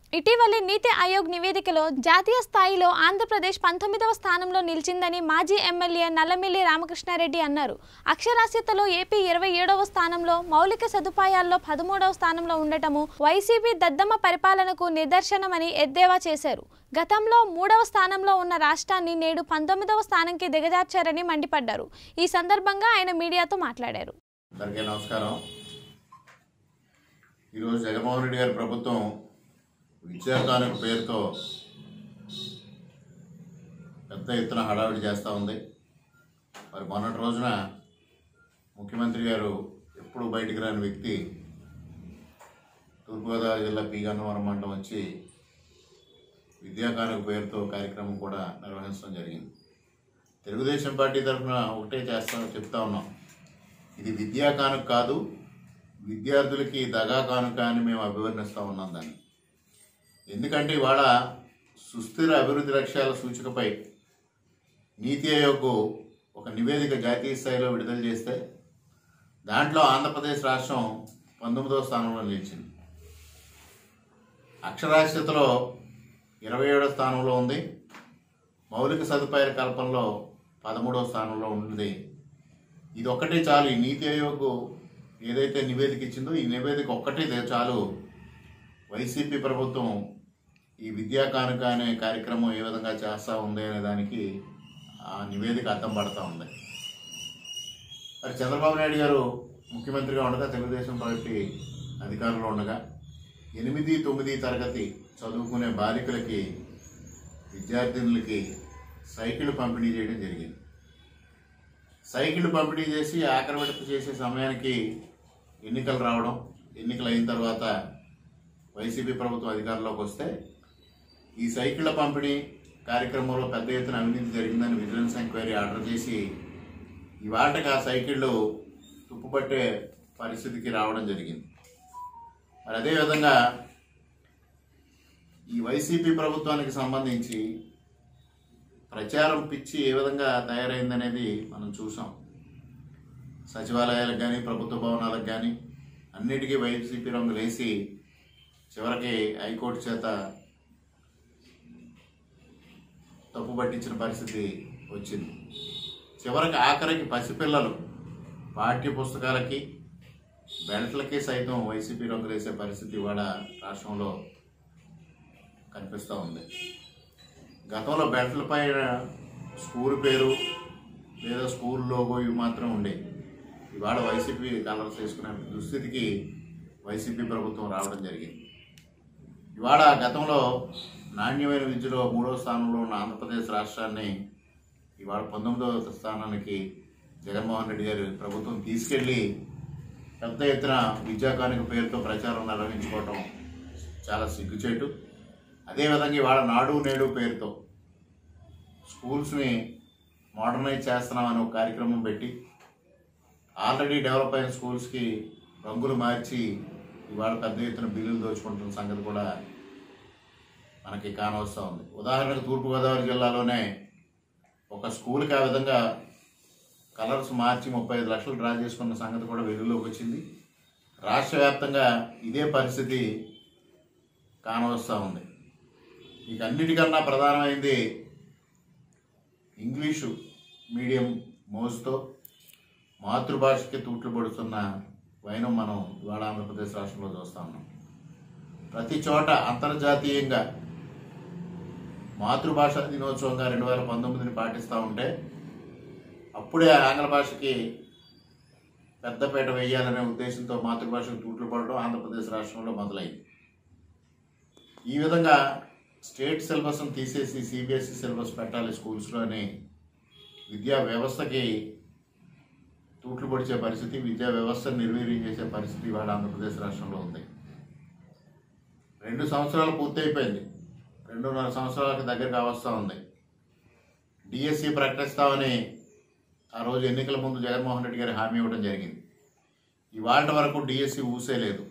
ఇటీవలి నీతి ఆయోగ్ నివేదికలో జాతీయ స్థాయిలో ఆంధ్రప్రదేశ్ పంతొమ్మిదవ స్థానంలో నిలిచిందని మాజీ ఎమ్మెల్యే నల్లమిల్లి రామకృష్ణారెడ్డి అన్నారు అక్షరాస్యతలో ఏపీ ఇరవై ఏడవ స్థానంలో మౌలిక సదుపాయాల్లో పదమూడవ స్థానంలో ఉండటము వైసీపీ దద్దమ్మ పరిపాలనకు నిదర్శనమని ఎద్దేవా చేశారు గతంలో మూడవ స్థానంలో ఉన్న రాష్ట్రాన్ని నేడు పంతొమ్మిదవ స్థానంకి దిగజార్చారని మండిపడ్డారు ఈ సందర్భంగా ఆయన మీడియాతో మాట్లాడారు అందరికీ నమస్కారం ఈరోజు జగన్మోహన్ రెడ్డి గారి ప్రభుత్వం విద్యాకానుక పేరుతో పెద్ద ఎత్తున హడావిడి చేస్తూ ఉంది మరి మొన్నటి రోజున ముఖ్యమంత్రి గారు ఎప్పుడు బయటికి రాని వ్యక్తి తూర్పుగోదావరి జిల్లా పి గన్నవరం మండలం వచ్చి విద్యాకానుక పేరుతో కార్యక్రమం కూడా నిర్వహించడం జరిగింది తెలుగుదేశం పార్టీ తరఫున ఒకటే చేస్తా చెప్తా ఉన్నాం ఇది విద్యా కానుక కాదు విద్యార్థులకి దగా కానుక అని మేము అభివర్ణిస్తూ ఉన్నాం దాన్ని ఎందుకంటే ఇవాళ సుస్థిర అభివృద్ధి లక్ష్యాల సూచికపై నీతి ఆయోగ్ ఒక నివేదిక జాతీయ స్థాయిలో విడుదల చేస్తే దాంట్లో ఆంధ్రప్రదేశ్ రాష్ట్రం పంతొమ్మిదవ స్థానంలో నిలిచింది అక్షరాస్యతలో ఇరవై ఏడో స్థానంలో ఉంది మౌలిక సదుపాయాల కల్పనలో పదమూడవ స్థానంలో ఉంది ఇది ఒక్కటే చాలు ఈ నీతి ఆయోగ్ ఏదైతే నివేదిక ఇచ్చిందో ఈ నివేదిక ఒక్కటే దే- చాలు వైసీపీ ప్రభుత్వం ఈ విద్యా కానుక అనే కార్యక్రమం ఏ విధంగా చేస్తూ ఉంది అనే దానికి ఆ నివేదిక అర్థం పడతా ఉంది మరి చంద్రబాబు నాయుడు గారు ముఖ్యమంత్రిగా ఉండగా తెలుగుదేశం పార్టీ అధికారంలో ఉండగా ఎనిమిది తొమ్మిది తరగతి చదువుకునే బాలికలకి విద్యార్థినులకి సైకిల్ పంపిణీ చేయడం జరిగింది సైకిల్ పంపిణీ చేసి ఆఖరి విడత చేసే సమయానికి ఎన్నికలు రావడం ఎన్నికలు అయిన తర్వాత వైసీపీ ప్రభుత్వం అధికారంలోకి వస్తే ఈ సైకిళ్ల పంపిణీ కార్యక్రమంలో పెద్ద ఎత్తున అవినీతి జరిగిందని విజిలెన్స్ ఎంక్వైరీ ఆర్డర్ చేసి ఈ వాటకి ఆ సైకిళ్ళు తుప్పుపట్టే పరిస్థితికి రావడం జరిగింది మరి అదేవిధంగా ఈ వైసీపీ ప్రభుత్వానికి సంబంధించి ప్రచారం పిచ్చి ఏ విధంగా తయారైందనేది మనం చూసాం సచివాలయాలకు కానీ ప్రభుత్వ భవనాలకు కానీ అన్నిటికీ వైసీపీ రంగులు వేసి చివరికి హైకోర్టు చేత తప్పు పట్టించిన పరిస్థితి వచ్చింది చివరికి ఆఖరికి పసిపిల్లలు పాఠ్య పుస్తకాలకి బెల్ట్లకి సైతం వైసీపీ రంగులు వేసే పరిస్థితి ఇవాళ రాష్ట్రంలో కనిపిస్తూ ఉంది గతంలో బెల్ట్ల పైన స్కూల్ పేరు లేదా స్కూల్ లోగో ఇవి మాత్రం ఉండేవి ఇవాళ వైసీపీ కలర్స్ వేసుకునే దుస్థితికి వైసీపీ ప్రభుత్వం రావడం జరిగింది ఇవాళ గతంలో నాణ్యమైన విద్యలో మూడవ స్థానంలో ఉన్న ఆంధ్రప్రదేశ్ రాష్ట్రాన్ని ఇవాళ పంతొమ్మిదవ స్థానానికి జగన్మోహన్ రెడ్డి గారి ప్రభుత్వం తీసుకెళ్లి పెద్ద ఎత్తున విద్యాకానిక పేరుతో ప్రచారం నిర్వహించుకోవటం చాలా సిగ్గుచేటు అదేవిధంగా ఇవాళ నాడు నేడు పేరుతో స్కూల్స్ని మోడర్నైజ్ చేస్తున్నామని ఒక కార్యక్రమం పెట్టి ఆల్రెడీ డెవలప్ అయిన స్కూల్స్కి రంగులు మార్చి ఇవాళ పెద్ద ఎత్తున బిల్లులు దోచుకుంటున్న సంగతి కూడా మనకి కానవస్తూ ఉంది ఉదాహరణకు తూర్పుగోదావరి జిల్లాలోనే ఒక స్కూల్కి ఆ విధంగా కలర్స్ మార్చి ముప్పై ఐదు లక్షలు డ్రా చేసుకున్న సంగతి కూడా వెలుగులోకి వచ్చింది రాష్ట్ర వ్యాప్తంగా ఇదే పరిస్థితి కానవస్తూ ఉంది ఇక అన్నిటికన్నా ప్రధానమైంది ఇంగ్లీషు మీడియం మోజుతో మాతృభాషకి తూట్లు పడుతున్న వైనం మనం ఇవాళ ఆంధ్రప్రదేశ్ రాష్ట్రంలో చూస్తా ఉన్నాం ప్రతి చోట అంతర్జాతీయంగా మాతృభాష దినోత్సవంగా రెండు వేల పంతొమ్మిదిని పాటిస్తూ ఉంటే అప్పుడే ఆంగ్ల భాషకి పెద్దపీట వేయాలనే ఉద్దేశంతో మాతృభాషకు తూట్లు పడడం ఆంధ్రప్రదేశ్ రాష్ట్రంలో మొదలైంది ఈ విధంగా స్టేట్ సిలబస్ను తీసేసి సిబిఎస్ఈ సిలబస్ పెట్టాలి స్కూల్స్లో అని విద్యా వ్యవస్థకి తూట్లు పొడిచే పరిస్థితి విద్యా వ్యవస్థను నిర్వీర్యం చేసే పరిస్థితి ఇవాళ ఆంధ్రప్రదేశ్ రాష్ట్రంలో ఉంది రెండు సంవత్సరాలు పూర్తయిపోయింది రెండున్నర సంవత్సరాలకు దగ్గరగా వస్తూ ఉంది డిఎస్సి ప్రకటిస్తామని ఆ రోజు ఎన్నికల ముందు జగన్మోహన్ రెడ్డి గారి హామీ ఇవ్వడం జరిగింది ఇవాళ వరకు డిఎస్సి ఊసే లేదు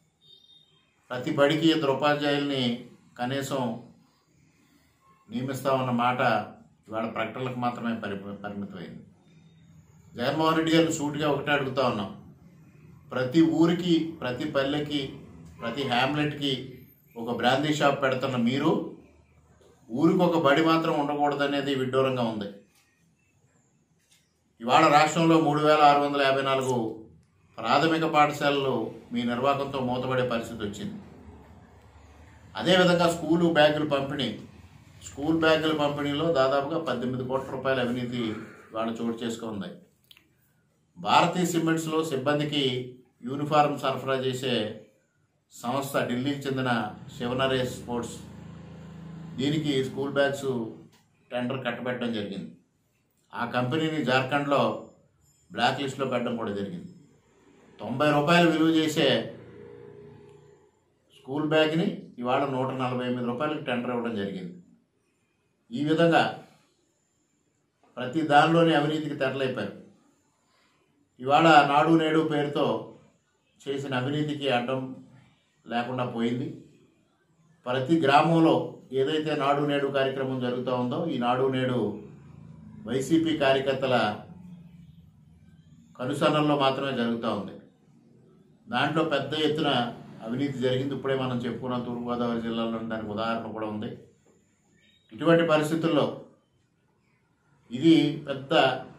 ప్రతి బడికి ఇద్దరు ఉపాధ్యాయుల్ని కనీసం నియమిస్తామన్న మాట ఇవాళ ప్రకటనలకు మాత్రమే పరి పరిమితమైంది జగన్మోహన్ రెడ్డి గారిని సూటిగా ఒకటే అడుగుతా ఉన్నాం ప్రతి ఊరికి ప్రతి పల్లెకి ప్రతి హ్యామ్లెట్కి ఒక బ్రాందీ షాప్ పెడుతున్న మీరు ఊరికి ఒక బడి మాత్రం ఉండకూడదనేది విడ్డూరంగా ఉంది ఇవాళ రాష్ట్రంలో మూడు వేల ఆరు వందల యాభై నాలుగు ప్రాథమిక పాఠశాలలు మీ నిర్వాహకంతో మూతపడే పరిస్థితి వచ్చింది అదేవిధంగా స్కూలు బ్యాగుల పంపిణీ స్కూల్ బ్యాగుల పంపిణీలో దాదాపుగా పద్దెనిమిది కోట్ల రూపాయల అవినీతి ఇవాళ చోటు చేసుకుంది భారతీయ సిమెంట్స్లో సిబ్బందికి యూనిఫారం సరఫరా చేసే సంస్థ ఢిల్లీకి చెందిన శివనరేష్ స్పోర్ట్స్ దీనికి స్కూల్ బ్యాగ్స్ టెండర్ కట్టబెట్టడం జరిగింది ఆ కంపెనీని జార్ఖండ్లో బ్లాక్ లిస్ట్లో పెట్టడం కూడా జరిగింది తొంభై రూపాయలు విలువ చేసే స్కూల్ బ్యాగ్ని ఇవాళ నూట నలభై ఎనిమిది రూపాయలకి టెండర్ ఇవ్వడం జరిగింది ఈ విధంగా ప్రతి దానిలోని అవినీతికి తెరలేపారు ఇవాళ నాడు నేడు పేరుతో చేసిన అవినీతికి అడ్డం లేకుండా పోయింది ప్రతి గ్రామంలో ఏదైతే నాడు నేడు కార్యక్రమం జరుగుతూ ఉందో ఈ నాడు నేడు వైసీపీ కార్యకర్తల కనుసన్నల్లో మాత్రమే జరుగుతూ ఉంది దాంట్లో పెద్ద ఎత్తున అవినీతి జరిగింది ఇప్పుడే మనం చెప్పుకున్నాం తూర్పుగోదావరి జిల్లాలో దానికి ఉదాహరణ కూడా ఉంది ఇటువంటి పరిస్థితుల్లో ఇది పెద్ద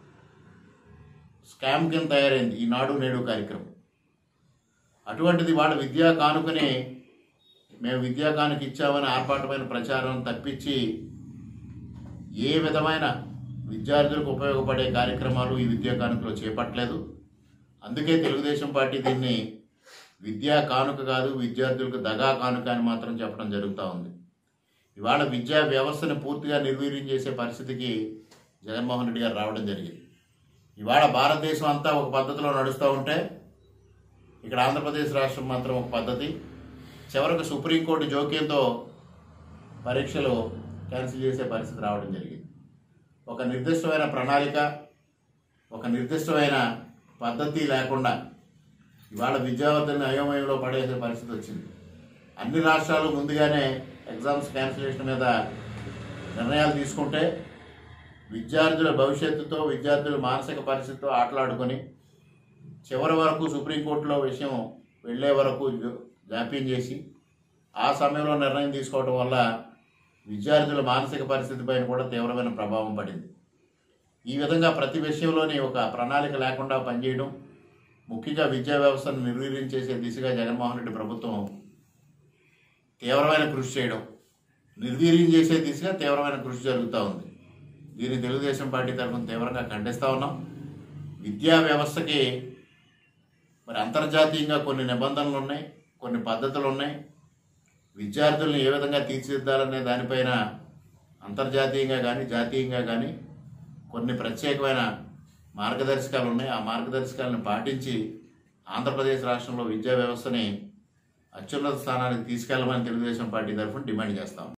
స్కామ్ కింద తయారైంది ఈ నాడు నేడు కార్యక్రమం అటువంటిది వాళ్ళ విద్యా కానుకని మేము విద్యా కానుక ఇచ్చామని ఆర్భాటమైన ప్రచారం తప్పించి ఏ విధమైన విద్యార్థులకు ఉపయోగపడే కార్యక్రమాలు ఈ విద్యా కానుకలో చేపట్టలేదు అందుకే తెలుగుదేశం పార్టీ దీన్ని విద్యా కానుక కాదు విద్యార్థులకు దగా కానుక అని మాత్రం చెప్పడం జరుగుతూ ఉంది ఇవాళ విద్యా వ్యవస్థను పూర్తిగా నిర్వీర్యం చేసే పరిస్థితికి జగన్మోహన్ రెడ్డి గారు రావడం జరిగింది ఇవాళ భారతదేశం అంతా ఒక పద్ధతిలో నడుస్తూ ఉంటే ఇక్కడ ఆంధ్రప్రదేశ్ రాష్ట్రం మాత్రం ఒక పద్ధతి చివరకు సుప్రీంకోర్టు జోక్యంతో పరీక్షలు క్యాన్సిల్ చేసే పరిస్థితి రావడం జరిగింది ఒక నిర్దిష్టమైన ప్రణాళిక ఒక నిర్దిష్టమైన పద్ధతి లేకుండా ఇవాళ విద్యార్థులను అయోమయంలో పడేసే పరిస్థితి వచ్చింది అన్ని రాష్ట్రాలు ముందుగానే ఎగ్జామ్స్ క్యాన్సిలేషన్ మీద నిర్ణయాలు తీసుకుంటే విద్యార్థుల భవిష్యత్తుతో విద్యార్థుల మానసిక పరిస్థితితో ఆటలాడుకొని చివరి వరకు సుప్రీంకోర్టులో విషయం వెళ్ళే వరకు జో- జాప్యం చేసి ఆ సమయంలో నిర్ణయం తీసుకోవడం వల్ల విద్యార్థుల మానసిక పరిస్థితి పైన కూడా తీవ్రమైన ప్రభావం పడింది ఈ విధంగా ప్రతి విషయంలోని ఒక ప్రణాళిక లేకుండా పనిచేయడం ముఖ్యంగా విద్యా వ్యవస్థను నిర్వీర్యం చేసే దిశగా జగన్మోహన్ రెడ్డి ప్రభుత్వం తీవ్రమైన కృషి చేయడం నిర్వీర్యం చేసే దిశగా తీవ్రమైన కృషి జరుగుతూ ఉంది దీన్ని తెలుగుదేశం పార్టీ తరఫున తీవ్రంగా ఖండిస్తూ ఉన్నాం విద్యా వ్యవస్థకి మరి అంతర్జాతీయంగా కొన్ని నిబంధనలు ఉన్నాయి కొన్ని పద్ధతులు ఉన్నాయి విద్యార్థుల్ని ఏ విధంగా తీర్చిదిద్దాలనే దానిపైన అంతర్జాతీయంగా కానీ జాతీయంగా కానీ కొన్ని ప్రత్యేకమైన మార్గదర్శకాలు ఉన్నాయి ఆ మార్గదర్శకాలను పాటించి ఆంధ్రప్రదేశ్ రాష్ట్రంలో విద్యా వ్యవస్థని అత్యున్నత స్థానానికి తీసుకెళ్లమని తెలుగుదేశం పార్టీ తరఫున డిమాండ్ చేస్తాం